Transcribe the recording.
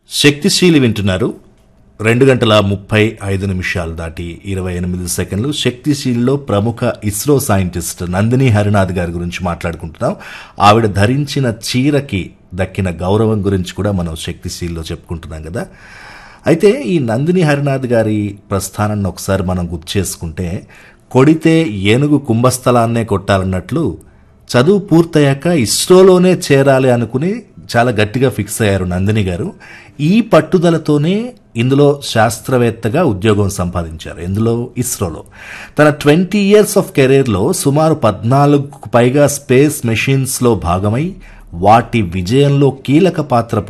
శక్తిశీలి వింటున్నారు రెండు గంటల ముప్పై ఐదు నిమిషాలు దాటి ఇరవై ఎనిమిది సెకండ్లు శక్తిశీలిలో ప్రముఖ ఇస్రో సైంటిస్ట్ నందిని హరినాథ్ గారి గురించి మాట్లాడుకుంటున్నాం ఆవిడ ధరించిన చీరకి దక్కిన గౌరవం గురించి కూడా మనం శక్తిశీలిలో చెప్పుకుంటున్నాం కదా అయితే ఈ నందిని హరినాథ్ గారి ప్రస్థానాన్ని ఒకసారి మనం గుర్తు చేసుకుంటే కొడితే ఏనుగు కుంభస్థలాన్నే కొట్టాలన్నట్లు చదువు పూర్తయ్యాక ఇస్రోలోనే చేరాలి అనుకుని చాలా గట్టిగా ఫిక్స్ అయ్యారు నందిని గారు ఈ పట్టుదలతోనే ఇందులో శాస్త్రవేత్తగా ఉద్యోగం సంపాదించారు ఇందులో ఇస్రోలో తన ట్వంటీ ఇయర్స్ ఆఫ్ కెరీర్లో సుమారు పద్నాలుగుకు పైగా స్పేస్ మెషిన్స్లో భాగమై వాటి విజయంలో కీలక పాత్ర